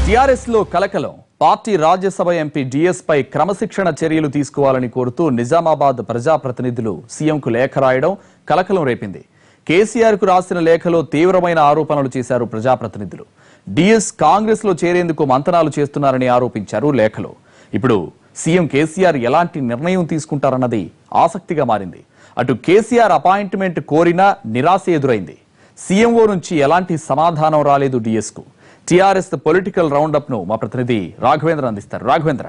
TRS లో కలకలం పార్టీ రాజ్యసభ ఎంపీ డిఎస్ పై క్రమశిక్షణ చర్యలు తీసుకోవాలని కోరుతూ నిజామాబాద్ ప్రజాప్రతినిధులు సీఎంకు లేఖ రాయడం కలకలం రేపింది కేసీఆర్ కు రాసిన లేఖలో తీవ్రమైన ఆరోపణలు చేశారు ప్రజాప్రతినిధులు డిఎస్ కాంగ్రెస్ లో చేరేందుకు మంతనాలు చేస్తున్నారని ఆరోపించారు లేఖలో ఇప్పుడు సీఎం కేసీఆర్ ఎలాంటి నిర్ణయం తీసుకుంటారన్నది ఆసక్తిగా మారింది అటు కేసీఆర్ అపాయింట్మెంట్ కోరినా నిరాశ ఎదురైంది సీఎంఓ నుంచి ఎలాంటి సమాధానం రాలేదు డిఎస్ కు టీఆర్ఎస్ పొలిటికల్ రౌండప్ ను మా ప్రతినిధి రాఘవేంద్ర అందిస్తారు రాఘవేంద్ర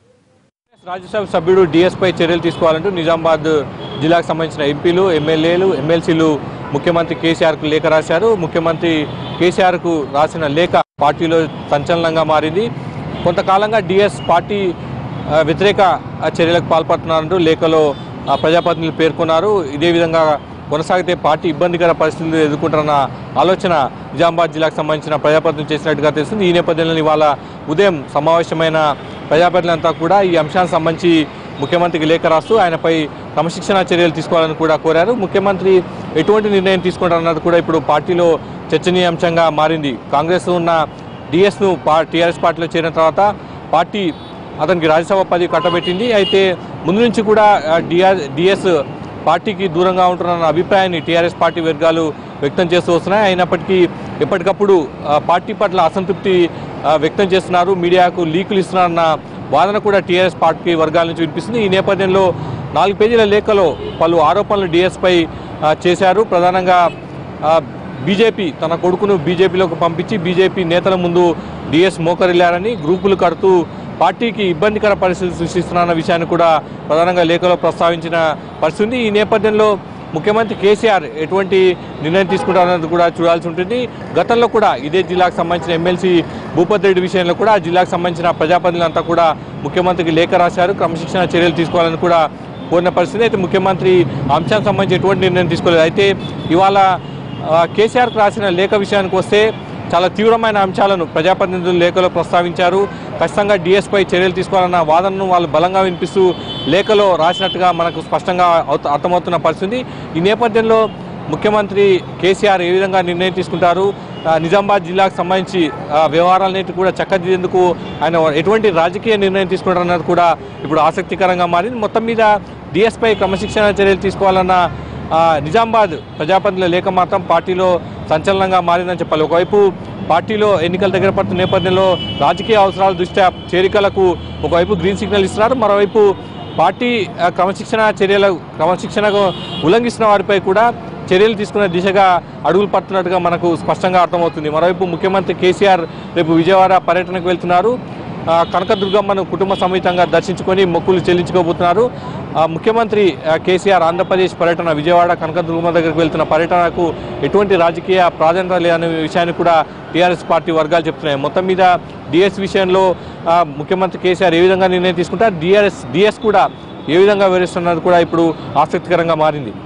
రాజ్యసభ సభ్యుడు డిఎస్ పై చర్యలు తీసుకోవాలంటూ నిజామాబాద్ జిల్లాకు సంబంధించిన ఎంపీలు ఎమ్మెల్యేలు ఎమ్మెల్సీలు ముఖ్యమంత్రి కేసీఆర్కు లేఖ రాశారు ముఖ్యమంత్రి కేసీఆర్కు రాసిన లేఖ పార్టీలో సంచలనంగా మారింది కొంతకాలంగా డిఎస్ పార్టీ ఆ, వ్యతిరేక ఆ, చర్యలకు పాల్పడుతున్నారంటూ లేఖలో ఆ, ప్రజాప్రతినిధులు పేర్కొన్నారు ఇదే విధంగా కొనసాగితే పార్టీ ఇబ్బందికర పరిస్థితులు ఎదుర్కొంటున్న ఆలోచన నిజామాబాద్ జిల్లాకు సంబంధించిన ప్రజాప్రతినిధులు చేసినట్టుగా తెలుస్తుంది ఈ నేపథ్యంలో ఇవాళ ఉదయం సమావేశమైన ప్రజాప్రతినిధులంతా కూడా ఈ అంశానికి సంబంధించి ముఖ్యమంత్రికి లేఖ రాస్తూ ఆయనపై క్రమశిక్షణ చర్యలు తీసుకోవాలని కూడా కోరారు ముఖ్యమంత్రి ఎటువంటి నిర్ణయం తీసుకుంటారన్నది కూడా ఇప్పుడు పార్టీలో చర్చనీయాంశంగా మారింది కాంగ్రెస్ ఉన్న డిఎస్ను పా టీఆర్ఎస్ పార్టీలో చేరిన తర్వాత పార్టీ అతనికి రాజ్యసభ పదవి కట్టబెట్టింది అయితే ముందు నుంచి కూడా డిఆర్ డిఎస్ పార్టీకి దూరంగా ఉంటున్న అభిప్రాయాన్ని టీఆర్ఎస్ పార్టీ వర్గాలు వ్యక్తం చేస్తూ వస్తున్నాయి అయినప్పటికీ ఎప్పటికప్పుడు ఆ, పార్టీ పట్ల అసంతృప్తి ఆ, వ్యక్తం చేస్తున్నారు మీడియాకు లీకులు ఇస్తున్నారన్న వాదన కూడా టీఆర్ఎస్ పార్టీ వర్గాల నుంచి వినిపిస్తుంది ఈ నేపథ్యంలో నాలుగు పేజీల లేఖలో పలు ఆరోపణలు డిఎస్పై చేశారు ప్రధానంగా ఆ, బీజేపీ తన కొడుకును బీజేపీలోకి పంపించి బీజేపీ నేతల ముందు డిఎస్ మోకరిల్లారని గ్రూపులు కడుతూ పార్టీకి ఇబ్బందికర పరిస్థితులు సృష్టిస్తున్న విషయాన్ని కూడా ప్రధానంగా లేఖలో ప్రస్తావించిన పరిస్థితి ఉంది ఈ నేపథ్యంలో ముఖ్యమంత్రి కేసీఆర్ ఎటువంటి నిర్ణయం తీసుకుంటారన్నది కూడా చూడాల్సి ఉంటుంది గతంలో కూడా ఇదే జిల్లాకు సంబంధించిన ఎమ్మెల్సీ భూపత్ రెడ్డి విషయంలో కూడా ఆ జిల్లాకు సంబంధించిన ప్రజాప్రతినిధులంతా కూడా ముఖ్యమంత్రికి లేఖ రాశారు క్రమశిక్షణ చర్యలు తీసుకోవాలని కూడా కోరిన పరిస్థితి అయితే ముఖ్యమంత్రి ఆ అంశానికి సంబంధించి ఎటువంటి నిర్ణయం తీసుకోలేదు అయితే ఇవాళ ఆ, కేసీఆర్కు రాసిన లేఖ విషయానికి వస్తే చాలా తీవ్రమైన అంశాలను ప్రజాప్రతినిధులు లేఖలో ప్రస్తావించారు ఖచ్చితంగా డిఎస్పై చర్యలు తీసుకోవాలన్న వాదనను వాళ్ళు బలంగా వినిపిస్తూ లేఖలో రాసినట్టుగా మనకు స్పష్టంగా అవుత- అర్థమవుతున్న పరిస్థితి ఈ నేపథ్యంలో ముఖ్యమంత్రి కేసీఆర్ ఏ విధంగా నిర్ణయం తీసుకుంటారు ఆ, నిజామాబాద్ జిల్లాకు సంబంధించి ఆ, వ్యవహారాలన్నిటి కూడా చక్కదిద్దేందుకు ఆయన ఎటువంటి రాజకీయ నిర్ణయం తీసుకుంటారన్నది కూడా ఇప్పుడు ఆసక్తికరంగా మారింది మొత్తం మీద డిఎస్పై క్రమశిక్షణ చర్యలు తీసుకోవాలన్న ఆ, నిజామాబాద్ ప్రజాప్రతినిధుల లేఖ మాత్రం పార్టీలో సంచలనంగా మారిందని చెప్పాలి ఒకవైపు పార్టీలో ఎన్నికల దగ్గర పడుతున్న నేపథ్యంలో రాజకీయ అవసరాల దృష్ట్యా చేరికలకు ఒకవైపు గ్రీన్ సిగ్నల్ ఇస్తున్నారు మరోవైపు పార్టీ ఆ, క్రమశిక్షణ చర్యల క్రమశిక్షణకు ఉల్లంఘిస్తున్న వారిపై కూడా చర్యలు తీసుకునే దిశగా అడుగులు పడుతున్నట్టుగా మనకు స్పష్టంగా అర్థమవుతుంది మరోవైపు ముఖ్యమంత్రి కేసీఆర్ రేపు విజయవాడ పర్యటనకు వెళ్తున్నారు ఆ, కనకదుర్గమ్మను కుటుంబ సమేతంగా దర్శించుకొని మొక్కులు చెల్లించుకోబోతున్నారు ఆ, ముఖ్యమంత్రి ఆ, కేసీఆర్ ఆంధ్రప్రదేశ్ పర్యటన విజయవాడ కనకదుర్గమ్మ దగ్గరికి వెళ్తున్న పర్యటనకు ఎటువంటి రాజకీయ ప్రాధాన్యత లేదనే విషయాన్ని కూడా టీఆర్ఎస్ పార్టీ వర్గాలు చెప్తున్నాయి మొత్తం మీద డిఎస్ విషయంలో ఆ, ముఖ్యమంత్రి కేసీఆర్ ఏ విధంగా నిర్ణయం తీసుకుంటారు డిఆర్ఎస్ డిఎస్ కూడా ఏ విధంగా వివరిస్తున్నది కూడా ఇప్పుడు ఆసక్తికరంగా మారింది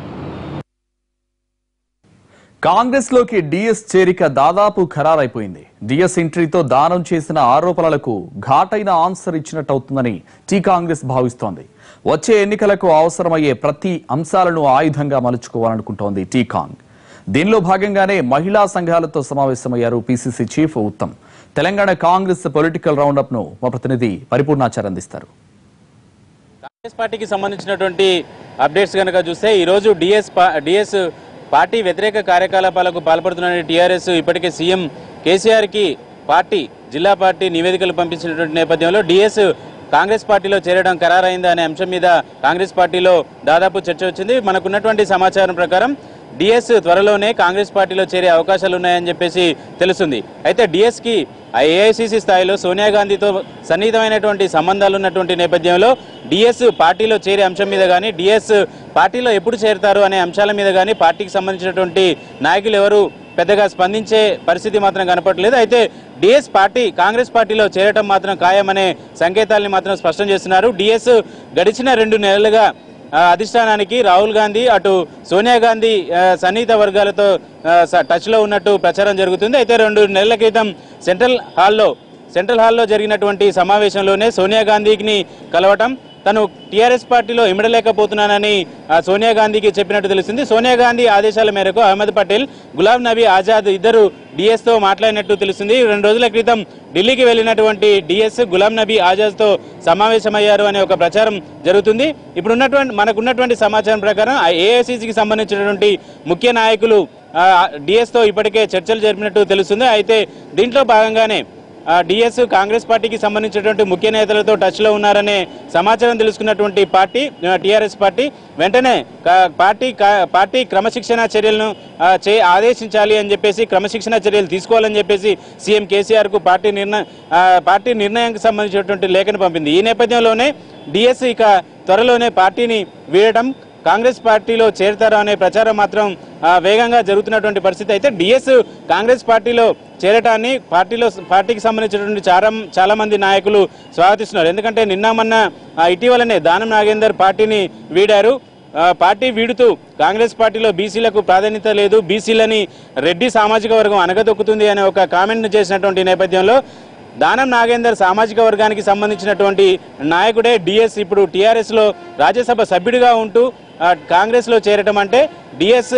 కాంగ్రెస్ లోకి డిఎస్ చేరిక దాదాపు ఖరారైపోయింది డిఎస్ ఎంట్రీతో దానం చేసిన ఆరోపణలకు ఘాటైన ఆన్సర్ ఇచ్చినట్టవుతుందని టీ కాంగ్రెస్ భావిస్తోంది వచ్చే ఎన్నికలకు అవసరమయ్యే ప్రతి అంశాలను ఆయుధంగా మలుచుకోవాలనుకుంటోంది టీ కాంగ్ దీనిలో భాగంగానే మహిళా సంఘాలతో సమావేశమయ్యారు PCC chief Uttam Telangana Congress political roundup ను మా ప్రతినిధి పరిపూర్ణాచార్ అందిస్తారు కాంగ్రెస్ పార్టీకి సంబంధించినటువంటి అప్డేట్స్ కనుక చూస్తే ఈరోజు డిఎస్ డిఎస్ పార్టీ వ్యతిరేక కార్యకలాపాలకు పాల్పడుతున్న టీఆర్ఎస్ ఇప్పటికే సీఎం కేసీఆర్కి పార్టీ జిల్లా పార్టీ నివేదికలు పంపించినటువంటి నేపథ్యంలో డిఎస్ కాంగ్రెస్ పార్టీలో చేరడం ఖరారైందా అనే అంశం మీద కాంగ్రెస్ పార్టీలో దాదాపు చర్చ వచ్చింది మనకున్నటువంటి సమాచారం ప్రకారం డిఎస్ త్వరలోనే కాంగ్రెస్ పార్టీలో చేరే అవకాశాలు ఉన్నాయని చెప్పేసి తెలుస్తుంది అయితే డిఎస్కి ఏఐసిసి స్థాయిలో సోనియా గాంధీతో సన్నిహితమైనటువంటి సంబంధాలు ఉన్నటువంటి నేపథ్యంలో డిఎస్ పార్టీలో చేరే అంశం మీద కానీ డిఎస్ పార్టీలో ఎప్పుడు చేరుతారు అనే అంశాల మీద కానీ పార్టీకి సంబంధించినటువంటి నాయకులు ఎవరు పెద్దగా స్పందించే పరిస్థితి మాత్రం కనపడలేదు అయితే డిఎస్ పార్టీ కాంగ్రెస్ పార్టీలో చేరటం మాత్రం ఖాయమనే సంకేతాల్ని మాత్రం స్పష్టం చేస్తున్నారు డిఎస్ గడిచిన రెండు నెలలుగా ఆ, అధిష్టానానికి రాహుల్ గాంధీ అటు సోనియా గాంధీ ఆ, సన్నిహిత వర్గాలతో ఆ, స- టచ్లో ఉన్నట్టు ప్రచారం జరుగుతుంది అయితే రెండు నెలల క్రితం సెంట్రల్ హాల్లో సెంట్రల్ హాల్లో జరిగినటువంటి సమావేశంలోనే సోనియా గాంధీని కలవటం తను టీఆర్ఎస్ పార్టీలో ఇమడలేకపోతున్నానని ఆ, సోనియా గాంధీకి చెప్పినట్టు తెలుస్తుంది సోనియా గాంధీ ఆదేశాల మేరకు అహ్మద్ పటేల్ గులాం నబీ ఆజాద్ ఇద్దరు డిఎస్ తో మాట్లాడినట్టు తెలుస్తుంది రెండు రోజుల క్రితం ఢిల్లీకి వెళ్ళినటువంటి డిఎస్ గులాం నబీ ఆజాద్ తో సమావేశమయ్యారు అనే ఒక ప్రచారం జరుగుతుంది ఇప్పుడు ఉన్నటువంటి మనకున్నటువంటి సమాచారం ప్రకారం ఏఐసిసికి సంబంధించినటువంటి ముఖ్య నాయకులు డిఎస్ తో ఇప్పటికే చర్చలు జరిపినట్టు తెలుస్తుంది అయితే దీంట్లో భాగంగానే డిఎస్ కాంగ్రెస్ పార్టీకి సంబంధించినటువంటి ముఖ్య నేతలతో టచ్ లో ఉన్నారనే సమాచారం తెలుసుకున్నటువంటి పార్టీ టిఆర్ఎస్ పార్టీ వెంటనే కా- పార్టీ కా- పార్టీ క్రమశిక్షణ చర్యలను ఆ, చే ఆదేశించాలి అని చెప్పేసి క్రమశిక్షణ చర్యలు తీసుకోవాలని చెప్పేసి సీఎం కేసీఆర్ కు పార్టీ నిర్ణయం పార్టీ నిర్ణయానికి సంబంధించినటువంటి లేఖను పంపింది ఈ నేపథ్యంలోనే డిఎస్ ఇక త్వరలోనే పార్టీని వీడటం కాంగ్రెస్ పార్టీలో చేరతారు అనే ప్రచారం మాత్రం ఆ, వేగంగా జరుగుతున్నటువంటి పరిస్థితి అయితే డిఎస్ కాంగ్రెస్ పార్టీలో చేరటాన్ని పార్టీలో పార్టీకి సంబంధించినటువంటి చాలా చాలా మంది నాయకులు స్వాగతిస్తున్నారు ఎందుకంటే నిన్న మొన్న ఆ, ఇటీవలనే దానం నాగేందర్ పార్టీని వీడారు ఆ, పార్టీ వీడుతూ కాంగ్రెస్ పార్టీలో బీసీలకు ప్రాధాన్యత లేదు బీసీలని రెడ్డి సామాజిక వర్గం అనగదొక్కుతుంది అనే ఒక కామెంట్ చేసినటువంటి నేపథ్యంలో దానం నాగేందర్ సామాజిక వర్గానికి సంబంధించినటువంటి నాయకుడే డిఎస్ ఇప్పుడు టీఆర్ఎస్ లో రాజ్యసభ సభ్యుడిగా ఉంటూ ఆ, కాంగ్రెస్ లో చేరటం అంటే డిఎస్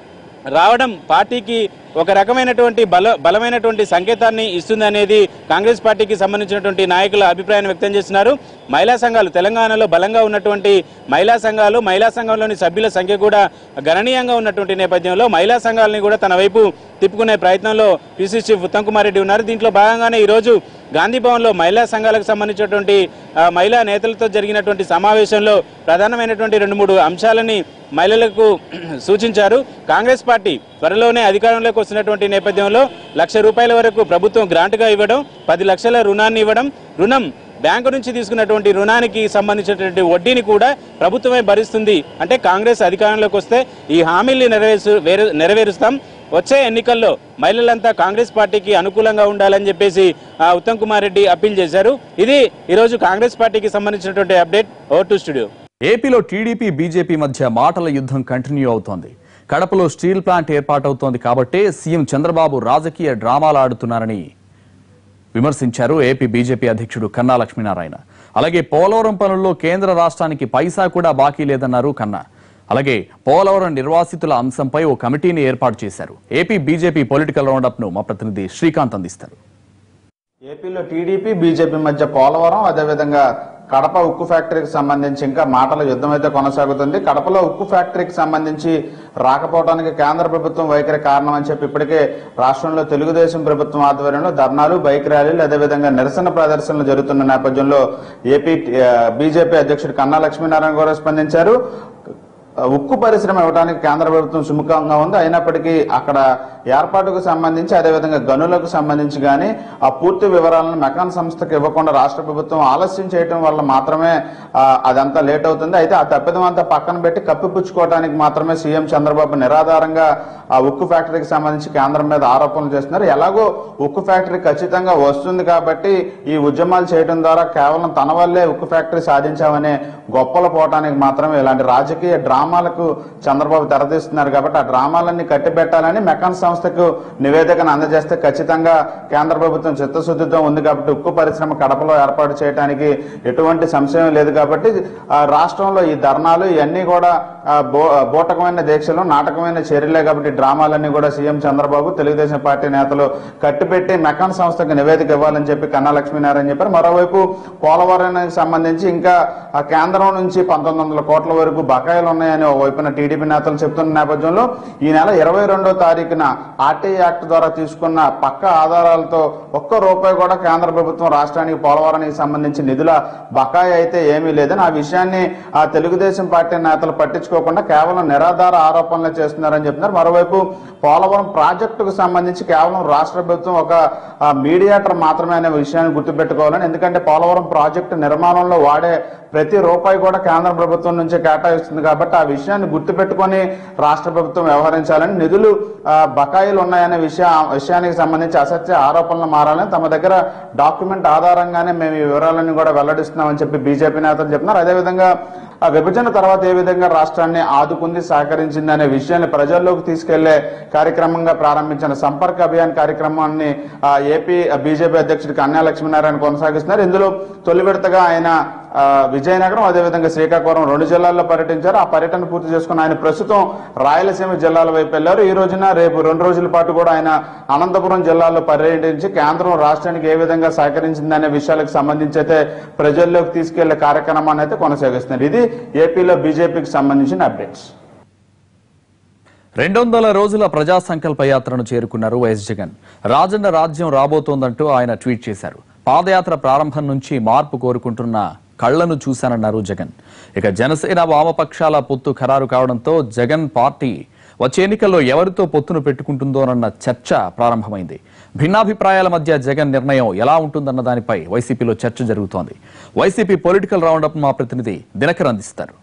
రావడం పార్టీకి ఒక రకమైనటువంటి బల బలమైనటువంటి సంకేతాన్ని ఇస్తుంది అనేది కాంగ్రెస్ పార్టీకి సంబంధించినటువంటి నాయకుల అభిప్రాయాన్ని వ్యక్తం చేస్తున్నారు మహిళా సంఘాలు తెలంగాణలో బలంగా ఉన్నటువంటి మహిళా సంఘాలు మహిళా సంఘంలోని సభ్యుల సంఖ్య కూడా గణనీయంగా ఉన్నటువంటి నేపథ్యంలో మహిళా సంఘాలని కూడా తన వైపు తిప్పుకునే ప్రయత్నంలో పిసిసి చీఫ్ ఉత్తమ్ కుమార్ రెడ్డి ఉన్నారు దీంట్లో భాగంగానే ఈరోజు గాంధీ భవన్లో మహిళా సంఘాలకు సంబంధించినటువంటి ఆ, మహిళా నేతలతో జరిగినటువంటి సమావేశంలో ప్రధానమైనటువంటి రెండు మూడు అంశాలని మహిళలకు సూచించారు కాంగ్రెస్ పార్టీ త్వరలోనే అధికారంలోకి వస్తున్నటువంటి నేపథ్యంలో లక్ష రూపాయల వరకు ప్రభుత్వం గ్రాంట్గా ఇవ్వడం పది లక్షల రుణాన్ని ఇవ్వడం రుణం బ్యాంకు నుంచి తీసుకున్నటువంటి రుణానికి సంబంధించినటువంటి వడ్డీని కూడా ప్రభుత్వమే భరిస్తుంది అంటే కాంగ్రెస్ అధికారంలోకి వస్తే ఈ హామీల్ని నెరవేర్చు వేరు- నెరవేరుస్తాం వచ్చే ఎన్నికల్లో మహిళలంతా కాంగ్రెస్ పార్టీకి అనుకూలంగా ఉండాలని చెప్పేసి ఆ, ఉత్తమ్ కుమార్ రెడ్డి అప్పీల్ చేశారు ఇది ఈరోజు కాంగ్రెస్ పార్టీకి సంబంధించినటువంటి అప్డేట్ ఓవర్ టు స్టూడియో ఏపీలో టీడీపీ బీజేపీ మధ్య మాటల యుద్ధం కంటిన్యూ అవుతోంది కడపలో స్టీల్ ప్లాంట్ ఏర్పాటవుతోంది కాబట్టే సీఎం చంద్రబాబు రాజకీయ డ్రామాలు ఆడుతున్నారని విమర్శించారు ఏపీ బీజేపీ అధ్యక్షుడు కన్నా లక్ష్మీనారాయణ అలాగే పోలవరం పనుల్లో కేంద్ర రాష్ట్రానికి పైసా కూడా బాకీ లేదన్నారు కన్నా అలాగే పోలవరం నిర్వాసితుల అంశంపై ఓ కమిటీని ఏర్పాటు చేశారు ఏపీ బీజేపీ పొలిటికల్ రౌండప్ ను మా ప్రతినిధి శ్రీకాంత్ అందిస్తారు ఏపీలో టీడీపీ బీజేపీ మధ్య పోలవరం అదేవిధంగా కడప ఉక్కు ఫ్యాక్టరీకి సంబంధించి ఇంకా మాటల యుద్ధం అయితే కొనసాగుతుంది కడపలో ఉక్కు ఫ్యాక్టరీకి సంబంధించి రాకపోవడానికి కేంద్ర ప్రభుత్వం వైఖరి కారణం అని చెప్పి ఇప్పటికే రాష్ట్రంలో తెలుగుదేశం ప్రభుత్వం ఆధ్వర్యంలో ధర్నాలు బైక్ ర్యాలీలు అదేవిధంగా నిరసన ప్రదర్శనలు జరుగుతున్న నేపథ్యంలో ఏపీ ఆ, బీజేపీ అధ్యక్షుడు కన్నా లక్ష్మీనారాయణ గారు స్పందించారు ఉక్కు పరిశ్రమ ఇవ్వడానికి కేంద్ర ప్రభుత్వం సుముఖంగా ఉంది అయినప్పటికీ అక్కడ ఏర్పాటుకు సంబంధించి అదేవిధంగా గనులకు సంబంధించి కానీ ఆ పూర్తి వివరాలను మెకాన్ సంస్థకు ఇవ్వకుండా రాష్ట్ర ప్రభుత్వం ఆలస్యం చేయడం వల్ల మాత్రమే ఆ, అదంతా లేట్ అవుతుంది అయితే ఆ తప్పిదం అంతా పక్కన పెట్టి కప్పిపుచ్చుకోవడానికి మాత్రమే సీఎం చంద్రబాబు నిరాధారంగా ఆ ఉక్కు ఫ్యాక్టరీకి సంబంధించి కేంద్రం మీద ఆరోపణలు చేస్తున్నారు ఎలాగో ఉక్కు ఫ్యాక్టరీ ఖచ్చితంగా వస్తుంది కాబట్టి ఈ ఉద్యమాలు చేయడం ద్వారా కేవలం తన వల్లే ఉక్కు ఫ్యాక్టరీ సాధించామనే గొప్పలు పోవటానికి మాత్రమే ఇలాంటి రాజకీయ డ్రామాలకు చంద్రబాబు తెరతీస్తున్నారు కాబట్టి ఆ డ్రామాలన్నీ కట్టిపెట్టాలని మెకాన్ సంస్థకు నివేదికను అందజేస్తే ఖచ్చితంగా కేంద్ర ప్రభుత్వం చిత్తశుద్ధితో ఉంది కాబట్టి ఉక్కు పరిశ్రమ కడపలో ఏర్పాటు చేయడానికి ఎటువంటి సంశయం లేదు కాబట్టి ఆ రాష్ట్రంలో ఈ ధర్నాలు ఇవన్నీ కూడా ఆ, బో- బూటకమైన దీక్షలు నాటకమైన చర్యలే కాబట్టి ఈ డ్రామాలన్నీ కూడా సీఎం చంద్రబాబు తెలుగుదేశం పార్టీ నేతలు కట్టిపెట్టి మెకాన్ సంస్థకు నివేదిక ఇవ్వాలని చెప్పి కన్నా లక్ష్మీనారాయణ చెప్పారు మరోవైపు పోలవరానికి సంబంధించి ఇంకా ఆ కేంద్రం నుంచి పంతొమ్మిది వందల కోట్ల వరకు బకాయిలు ఉన్నాయని ఓ వైపున టీడీపీ నేతలు చెప్తున్న నేపథ్యంలో ఈ నెల ఇరవై రెండో తారీఖున ఆర్టీఐ యాక్ట్ ద్వారా తీసుకున్న పక్క ఆధారాలతో ఒక్క రూపాయి కూడా కేంద్ర ప్రభుత్వం రాష్ట్రానికి పోలవరానికి సంబంధించి నిధుల బకాయి అయితే ఏమీ లేదని ఆ విషయాన్ని ఆ తెలుగుదేశం పార్టీ నేతలు పట్టించుకోకుండా కేవలం నిరాధార ఆరోపణలు చేస్తున్నారని చెప్తున్నారు మరోవైపు పోలవరం ప్రాజెక్టుకు సంబంధించి కేవలం రాష్ట్ర ప్రభుత్వం ఒక ఆ, మీడియేటర్ మాత్రమే అనే విషయాన్ని గుర్తుపెట్టుకోవాలని ఎందుకంటే పోలవరం ప్రాజెక్టు నిర్మాణంలో వాడే ప్రతి రూపాయి కూడా కేంద్ర ప్రభుత్వం నుంచి కేటాయిస్తుంది కాబట్టి ఆ విషయాన్ని గుర్తుపెట్టుకొని రాష్ట్ర ప్రభుత్వం వ్యవహరించాలని నిధులు ఆ, బకాయిలు ఉన్నాయనే విషయ విషయానికి సంబంధించి అసత్య ఆరోపణలు మారాలని తమ దగ్గర డాక్యుమెంట్ ఆధారంగానే మేము ఈ వివరాలన్నీ కూడా వెల్లడిస్తున్నామని చెప్పి బీజేపీ నేతలు చెప్తున్నారు అదేవిధంగా ఆ విభజన తర్వాత ఏ విధంగా రాష్ట్రాన్ని ఆదుకుంది సహకరించింది అనే విషయాన్ని ప్రజల్లోకి తీసుకెళ్లే కార్యక్రమంగా ప్రారంభించిన సంపర్క్ అభియాన్ కార్యక్రమాన్ని ఆ, ఏపీ బీజేపీ అధ్యక్షుడు కన్యా లక్ష్మీనారాయణ కొనసాగిస్తున్నారు ఇందులో తొలి విడతగా ఆయన ఆ, విజయనగరం అదేవిధంగా శ్రీకాకుళం రెండు జిల్లాల్లో పర్యటించారు ఆ పర్యటన పూర్తి చేసుకుని ఆయన ప్రస్తుతం రాయలసీమ జిల్లాల వైపు వెళ్లారు ఈ రోజున రేపు రెండు రోజుల పాటు కూడా ఆయన అనంతపురం జిల్లాలో పర్యటించి కేంద్రం రాష్ట్రానికి ఏ విధంగా సహకరించిందనే విషయాలకు సంబంధించి అయితే ప్రజల్లోకి తీసుకెళ్లే కార్యక్రమాన్ని అయితే కొనసాగిస్తున్నారు ఇది ఏపీలో బీజేపీకి సంబంధించిన అప్డేట్స్ రెండు వందల రోజుల ప్రజా సంకల్ప యాత్రను చేరుకున్నారు వైఎస్ జగన్ రాజన్న రాజ్యం రాబోతోందంటూ ఆయన ట్వీట్ చేశారు పాదయాత్ర ప్రారంభం నుంచి మార్పు కోరుకుంటున్న కళ్లను చూశానన్నారు జగన్ ఇక జనసేన వామపక్షాల పొత్తు ఖరారు కావడంతో జగన్ పార్టీ వచ్చే ఎన్నికల్లో ఎవరితో పొత్తును పెట్టుకుంటుందోనన్న చర్చ ప్రారంభమైంది భిన్నాభిప్రాయాల మధ్య జగన్ నిర్ణయం ఎలా ఉంటుందన్న దానిపై వైసీపీలో చర్చ జరుగుతోంది వైసీపీ పొలిటికల్ రౌండప్ మా ప్రతినిధి దినకర్ అందిస్తారు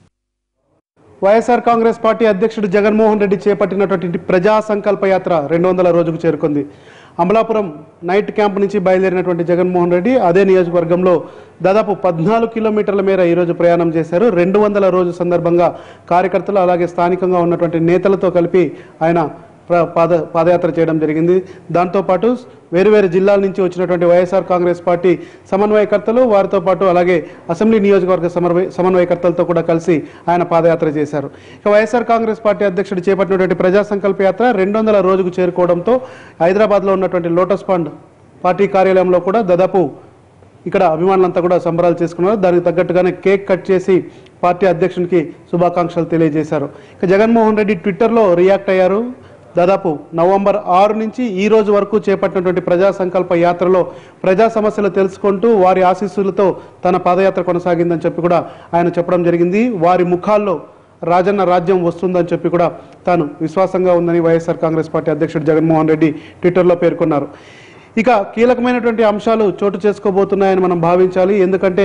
వైఎస్ఆర్ కాంగ్రెస్ పార్టీ అధ్యక్షుడు జగన్మోహన్ రెడ్డి చేపట్టినటువంటి ప్రజా సంకల్ప యాత్ర రెండు వందల రోజుకు చేరుకుంది అమలాపురం నైట్ క్యాంప్ నుంచి బయలుదేరినటువంటి జగన్మోహన్ రెడ్డి అదే నియోజకవర్గంలో దాదాపు పద్నాలుగు కిలోమీటర్ల మేర ఈరోజు ప్రయాణం చేశారు రెండు వందల రోజు సందర్భంగా కార్యకర్తలు అలాగే స్థానికంగా ఉన్నటువంటి నేతలతో కలిపి ఆయన ప్ర- పాద పాదయాత్ర చేయడం జరిగింది దాంతోపాటు వేరు వేరు జిల్లాల నుంచి వచ్చినటువంటి వైఎస్ఆర్ కాంగ్రెస్ పార్టీ సమన్వయకర్తలు వారితో పాటు అలాగే అసెంబ్లీ నియోజకవర్గ సమన్వయ సమన్వయకర్తలతో కూడా కలిసి ఆయన పాదయాత్ర చేశారు ఇక వైఎస్ఆర్ కాంగ్రెస్ పార్టీ అధ్యక్షుడు చేపట్టినటువంటి ప్రజా సంకల్ప యాత్ర రెండు వందల రోజుకు చేరుకోవడంతో హైదరాబాద్లో ఉన్నటువంటి లోటస్ పాండ్ పార్టీ కార్యాలయంలో కూడా దాదాపు ఇక్కడ అభిమానులంతా కూడా సంబరాలు చేసుకున్నారు దానికి తగ్గట్టుగానే కేక్ కట్ చేసి పార్టీ అధ్యక్షునికి శుభాకాంక్షలు తెలియజేశారు ఇక జగన్మోహన్ రెడ్డి ట్విట్టర్లో రియాక్ట్ అయ్యారు దాదాపు నవంబర్ ఆరు నుంచి ఈ రోజు వరకు చేపట్టినటువంటి ప్రజా సంకల్ప యాత్రలో ప్రజా సమస్యలు తెలుసుకుంటూ వారి ఆశీస్సులతో తన పాదయాత్ర కొనసాగిందని చెప్పి కూడా ఆయన చెప్పడం జరిగింది వారి ముఖాల్లో రాజన్న రాజ్యం వస్తుందని చెప్పి కూడా తాను విశ్వాసంగా ఉందని వైఎస్ఆర్ కాంగ్రెస్ పార్టీ అధ్యక్షుడు జగన్మోహన్ రెడ్డి ట్విట్టర్లో పేర్కొన్నారు ఇక కీలకమైనటువంటి అంశాలు చోటు చేసుకోబోతున్నాయని మనం భావించాలి ఎందుకంటే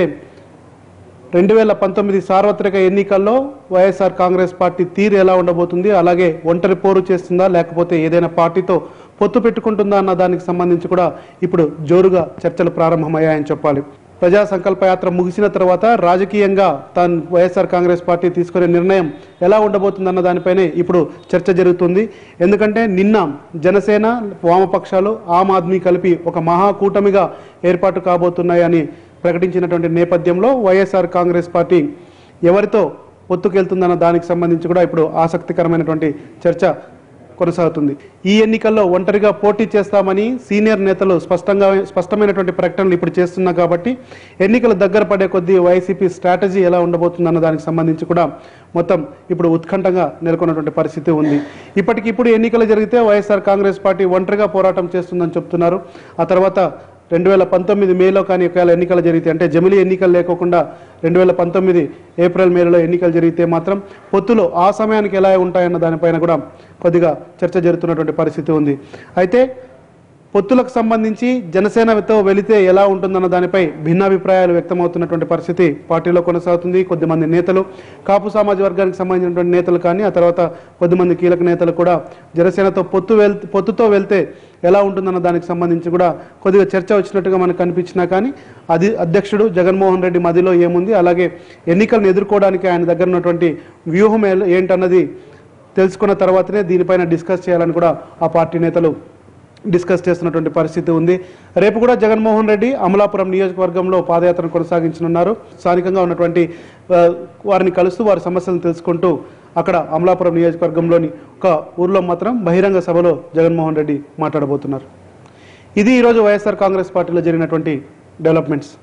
రెండు వేల పంతొమ్మిది సార్వత్రిక ఎన్నికల్లో వైఎస్ఆర్ కాంగ్రెస్ పార్టీ తీరు ఎలా ఉండబోతుంది అలాగే ఒంటరి పోరు చేస్తుందా లేకపోతే ఏదైనా పార్టీతో పొత్తు పెట్టుకుంటుందా అన్న దానికి సంబంధించి కూడా ఇప్పుడు జోరుగా చర్చలు ప్రారంభమయ్యాయని చెప్పాలి ప్రజా సంకల్ప యాత్ర ముగిసిన తర్వాత రాజకీయంగా తాను వైఎస్ఆర్ కాంగ్రెస్ పార్టీ తీసుకునే నిర్ణయం ఎలా ఉండబోతుందన్న దానిపైనే ఇప్పుడు చర్చ జరుగుతుంది ఎందుకంటే నిన్న జనసేన వామపక్షాలు ఆమ్ ఆద్మీ కలిపి ఒక మహాకూటమిగా ఏర్పాటు కాబోతున్నాయని ప్రకటించినటువంటి నేపథ్యంలో వైఎస్ఆర్ కాంగ్రెస్ పార్టీ ఎవరితో పొత్తుకెళ్తుందన్న దానికి సంబంధించి కూడా ఇప్పుడు ఆసక్తికరమైనటువంటి చర్చ కొనసాగుతుంది ఈ ఎన్నికల్లో ఒంటరిగా పోటీ చేస్తామని సీనియర్ నేతలు స్పష్టంగా స్పష్టమైనటువంటి ప్రకటనలు ఇప్పుడు చేస్తున్నా కాబట్టి ఎన్నికలు దగ్గర పడే కొద్దీ వైసీపీ స్ట్రాటజీ ఎలా ఉండబోతుందన్న దానికి సంబంధించి కూడా మొత్తం ఇప్పుడు ఉత్కంఠంగా నెలకొన్నటువంటి పరిస్థితి ఉంది ఇప్పటికిప్పుడు ఎన్నికలు జరిగితే వైఎస్ఆర్ కాంగ్రెస్ పార్టీ ఒంటరిగా పోరాటం చేస్తుందని చెప్తున్నారు ఆ తర్వాత రెండు వేల పంతొమ్మిది మేలో కానీ ఒకవేళ ఎన్నికలు జరిగితే అంటే జమిలీ ఎన్నికలు లేకోకుండా రెండు వేల పంతొమ్మిది ఏప్రిల్ మేలో ఎన్నికలు జరిగితే మాత్రం పొత్తులు ఆ సమయానికి ఎలా ఉంటాయన్న దానిపైన కూడా కొద్దిగా చర్చ జరుగుతున్నటువంటి పరిస్థితి ఉంది అయితే పొత్తులకు సంబంధించి జనసేనతో వెళితే ఎలా ఉంటుందన్న దానిపై భిన్నాభిప్రాయాలు వ్యక్తమవుతున్నటువంటి పరిస్థితి పార్టీలో కొనసాగుతుంది కొద్దిమంది నేతలు కాపు సామాజిక వర్గానికి సంబంధించినటువంటి నేతలు కానీ ఆ తర్వాత కొద్దిమంది కీలక నేతలు కూడా జనసేనతో పొత్తు వెల్ పొత్తుతో వెళ్తే ఎలా ఉంటుందన్న దానికి సంబంధించి కూడా కొద్దిగా చర్చ వచ్చినట్టుగా మనకు కనిపించినా కానీ అది అధ్యక్షుడు జగన్మోహన్ రెడ్డి మదిలో ఏముంది అలాగే ఎన్నికలను ఎదుర్కోవడానికి ఆయన దగ్గర ఉన్నటువంటి వ్యూహం ఏ- ఏంటన్నది తెలుసుకున్న తర్వాతనే దీనిపైన డిస్కస్ చేయాలని కూడా ఆ పార్టీ నేతలు డిస్కస్ చేస్తున్నటువంటి పరిస్థితి ఉంది రేపు కూడా జగన్మోహన్ రెడ్డి అమలాపురం నియోజకవర్గంలో పాదయాత్రను కొనసాగించనున్నారు స్థానికంగా ఉన్నటువంటి ఆ, వారిని కలుస్తూ వారి సమస్యలను తెలుసుకుంటూ అక్కడ అమలాపురం నియోజకవర్గంలోని ఒక ఊర్లో మాత్రం బహిరంగ సభలో జగన్మోహన్ రెడ్డి మాట్లాడబోతున్నారు ఇది ఈరోజు వైఎస్ఆర్ కాంగ్రెస్ పార్టీలో జరిగినటువంటి డెవలప్మెంట్స్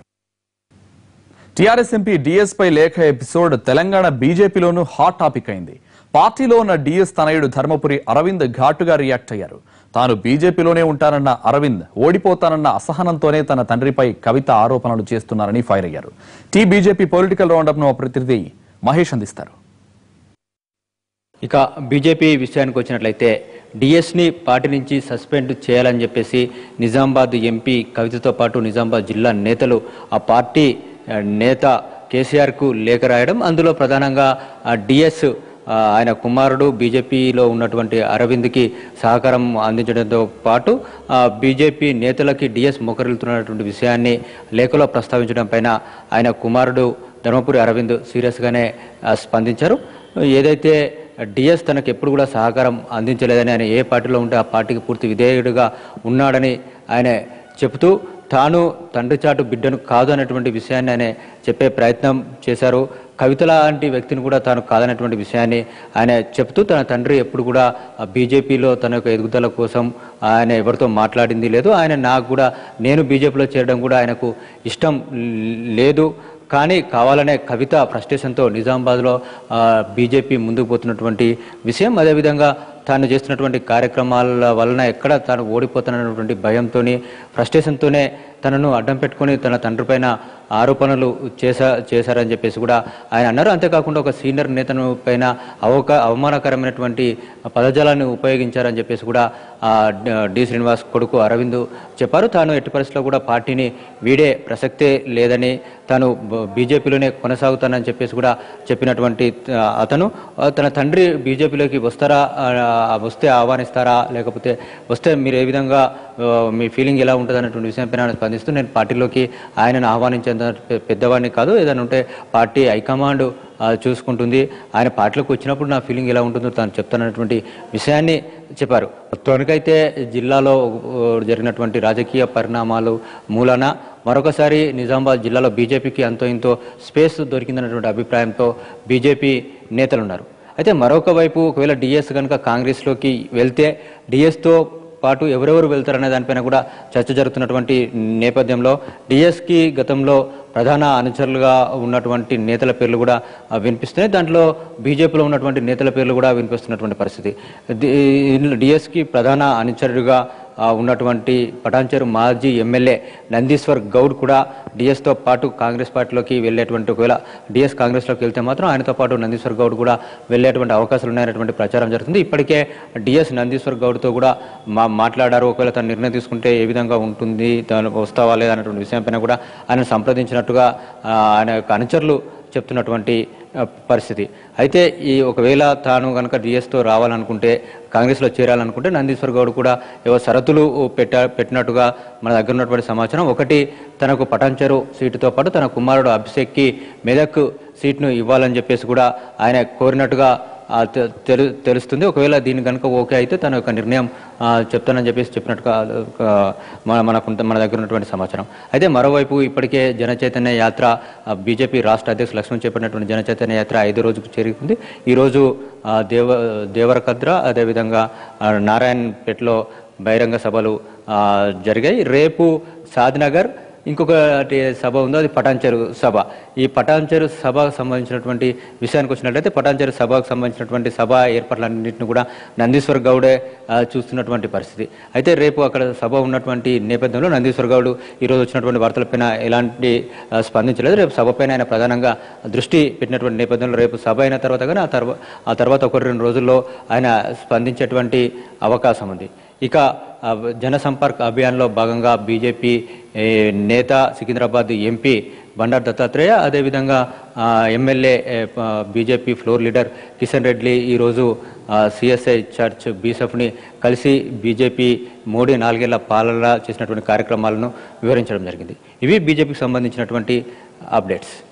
టీఆర్ఎస్ ఎంపీ డిఎస్ పై లేఖ ఎపిసోడ్ తెలంగాణ బీజేపీలోనూ హాట్ టాపిక్ అయింది పార్టీలో ఉన్న డిఎస్ తనయుడు ధర్మపురి అరవింద్ ఘాటుగా రియాక్ట్ అయ్యారు తాను బీజేపీలోనే ఉంటానన్న అరవింద్ ఓడిపోతానన్న అసహనంతోనే తన తండ్రిపై కవిత ఆరోపణలు చేస్తున్నారని ఫైర్ అయ్యారు టీ బీజేపీ పొలిటికల్ రౌండప్ ను ప్రతినిధి మహేష్ అందిస్తారు ఇక బీజేపీ విషయానికి వచ్చినట్లయితే డిఎస్ని పార్టీ నుంచి సస్పెండ్ చేయాలని చెప్పేసి నిజామాబాద్ ఎంపీ కవితతో పాటు నిజామాబాద్ జిల్లా నేతలు ఆ పార్టీ ఆ, నేత కేసీఆర్కు లేఖ రాయడం అందులో ప్రధానంగా డిఎస్ ఆయన కుమారుడు బీజేపీలో ఉన్నటువంటి అరవింద్కి సహకారం అందించడంతో పాటు ఆ, బీజేపీ నేతలకి డిఎస్ మొకరిల్తున్నటువంటి విషయాన్ని లేఖలో ప్రస్తావించడం పైన ఆయన కుమారుడు ధర్మపురి అరవింద్ సీరియస్గానే ఆ, స్పందించారు ఏదైతే డిఎస్ తనకు ఎప్పుడు కూడా సహకారం అందించలేదని ఆయన ఏ పార్టీలో ఉంటే ఆ పార్టీకి పూర్తి విధేయుడిగా ఉన్నాడని ఆయన చెబుతూ తాను తండ్రి చాటు బిడ్డను కాదు అనేటువంటి విషయాన్ని ఆయన చెప్పే ప్రయత్నం చేశారు కవిత లాంటి వ్యక్తిని కూడా తాను కాదనేటువంటి విషయాన్ని ఆయన చెప్తూ తన తండ్రి ఎప్పుడు కూడా బీజేపీలో తన యొక్క ఎదుగుదల కోసం ఆయన ఎవరితో మాట్లాడింది లేదు ఆయన నాకు కూడా నేను బీజేపీలో చేరడం కూడా ఆయనకు ఇష్టం లేదు కానీ కావాలనే కవిత ఫ్రస్ట్రేషన్తో నిజామాబాద్లో ఆ, బీజేపీ ముందుకు పోతున్నటువంటి విషయం అదేవిధంగా తాను చేస్తున్నటువంటి కార్యక్రమాల వలన ఎక్కడ తాను ఓడిపోతున్నటువంటి భయంతో ఫ్రస్ట్రేషన్తోనే తనను అడ్డం పెట్టుకొని తన తండ్రి పైన ఆరోపణలు చేశా చేశారని చెప్పేసి కూడా ఆయన అన్నారు అంతేకాకుండా ఒక సీనియర్ నేతను పైన అవక అవమానకరమైనటువంటి పదజాలాన్ని ఉపయోగించారని చెప్పేసి కూడా ఆ, డ- డి శ్రీనివాస్ కొడుకు అరవింద్ చెప్పారు తాను ఎట్టి పరిస్థితుల్లో కూడా పార్టీని వీడే ప్రసక్తే లేదని తాను బ- బీజేపీలోనే కొనసాగుతానని చెప్పేసి కూడా చెప్పినటువంటి ఆ, అతను ఆ, తన తండ్రి బీజేపీలోకి వస్తారా ఆ, వస్తే ఆహ్వానిస్తారా లేకపోతే వస్తే మీరు ఏ విధంగా ఆ, మీ ఫీలింగ్ ఎలా ఉంటుంది అన్నటువంటి విషయంపైన ఆయన స్పందిస్తూ నేను పార్టీలోకి ఆయనను ఆహ్వానించేంత పె- పెద్దవాడిని కాదు ఏదైనా ఉంటే పార్టీ హైకమాండ్ ఆ, చూసుకుంటుంది ఆయన పార్టీలోకి వచ్చినప్పుడు నా ఫీలింగ్ ఎలా ఉంటుందో తాను చెప్తానన్నటువంటి విషయాన్ని చెప్పారు మొత్తానికైతే జిల్లాలో ఆ, జరిగినటువంటి రాజకీయ పరిణామాలు మూలన మరొకసారి నిజామాబాద్ జిల్లాలో బీజేపీకి అంతో ఇంతో స్పేస్ దొరికిందన్నటువంటి అభిప్రాయంతో బీజేపీ నేతలు ఉన్నారు అయితే మరొక వైపు ఒకవేళ డిఎస్ కనుక కాంగ్రెస్లోకి వెళ్తే డిఎస్తో పాటు ఎవరెవరు వెళ్తారనే దానిపైన కూడా చర్చ జరుగుతున్నటువంటి నేపథ్యంలో డిఎస్కి గతంలో ప్రధాన అనుచరులుగా ఉన్నటువంటి నేతల పేర్లు కూడా ఆ, వినిపిస్తున్నాయి దాంట్లో బీజేపీలో ఉన్నటువంటి నేతల పేర్లు కూడా వినిపిస్తున్నటువంటి పరిస్థితి డిఎస్కి ప్రధాన అనుచరుడుగా ఆ, ఉన్నటువంటి పటాన్చెరు మాజీ ఎమ్మెల్యే నందీశ్వర్ గౌడ్ కూడా డిఎస్తో పాటు కాంగ్రెస్ పార్టీలోకి వెళ్ళేటువంటి ఒకవేళ డిఎస్ కాంగ్రెస్లోకి వెళ్తే మాత్రం ఆయనతో పాటు నందీశ్వర్ గౌడ్ కూడా వెళ్ళేటువంటి అవకాశాలు ఉన్నాయనేటువంటి ప్రచారం జరుగుతుంది ఇప్పటికే డిఎస్ నందీశ్వర్ గౌడ్తో కూడా మా మాట్లాడారు ఒకవేళ తను నిర్ణయం తీసుకుంటే ఏ విధంగా ఉంటుంది తను వస్తావా లేదా అనేటువంటి విషయంపైన కూడా ఆయన సంప్రదించినట్టుగా ఆ, ఆయన యొక్క అనుచరులు చెప్తున్నటువంటి ఆ, పరిస్థితి అయితే ఈ ఒకవేళ తాను కనుక డిఎస్తో రావాలనుకుంటే కాంగ్రెస్లో చేరాలనుకుంటే నందీశ్వర్ గౌడ్ కూడా ఏవో షరతులు పెట్ట పెట్టినట్టుగా మన దగ్గర ఉన్నటువంటి సమాచారం ఒకటి తనకు పటాన్చెరు సీటుతో పాటు తన కుమారుడు అభిషేక్కి మెదక్ సీట్ను ఇవ్వాలని చెప్పేసి కూడా ఆయన కోరినట్టుగా ఆ, తె- తెలు తెలుస్తుంది ఒకవేళ దీని కనుక ఓకే అయితే తన యొక్క నిర్ణయం ఆ, చెప్తానని చెప్పేసి చెప్పినట్టుగా ఆ, మన మనకు మన దగ్గర ఉన్నటువంటి సమాచారం అయితే మరోవైపు ఇప్పటికే జన చైతన్య యాత్ర ఆ, బీజేపీ రాష్ట్ర అధ్యక్షులు లక్ష్మణ్ చేపట్టినటువంటి జన చైతన్య యాత్ర ఐదో రోజుకు చేరుకుంది ఈరోజు ఆ, దేవ దేవరకద్ర అదేవిధంగా ఆ, నారాయణపేటలో బహిరంగ సభలు ఆ, జరిగాయి రేపు సాద్నగర్ ఇంకొకటి సభ ఉందో అది పటాన్చెరు సభ ఈ పటాన్చెరు సభకు సంబంధించినటువంటి విషయానికి వచ్చినట్లయితే పటాన్చెరు సభకు సంబంధించినటువంటి సభ ఏర్పాట్లన్నింటిని కూడా నందీశ్వర్ గౌడే ఆ, చూస్తున్నటువంటి పరిస్థితి అయితే రేపు అక్కడ సభ ఉన్నటువంటి నేపథ్యంలో నందీశ్వర్ గౌడ్ ఈరోజు వచ్చినటువంటి వార్తలపైన ఎలాంటి ఆ, స్పందించలేదు రేపు సభపైన ఆయన ప్రధానంగా దృష్టి పెట్టినటువంటి నేపథ్యంలో రేపు సభ అయిన తర్వాత కానీ ఆ తర్వాత ఆ తర్వాత ఒకటి రెండు రోజుల్లో ఆయన స్పందించేటువంటి అవకాశం ఉంది ఇక ఆ, జన సంపర్క్ అభియాన్లో భాగంగా బీజేపీ ఏ, నేత సికింద్రాబాద్ ఎంపీ బండారు దత్తాత్రేయ అదేవిధంగా ఆ, ఎమ్మెల్యే ఏ, ప- BJP floor leader Kishan Reddy ఈరోజు ఆ, సిఎస్ఐ చర్చ్ బీసెఫ్ని కలిసి బీజేపీ మోడీ నాలుగేళ్ల పాలన చేసినటువంటి కార్యక్రమాలను వివరించడం జరిగింది ఇవి బీజేపీకి సంబంధించినటువంటి అప్డేట్స్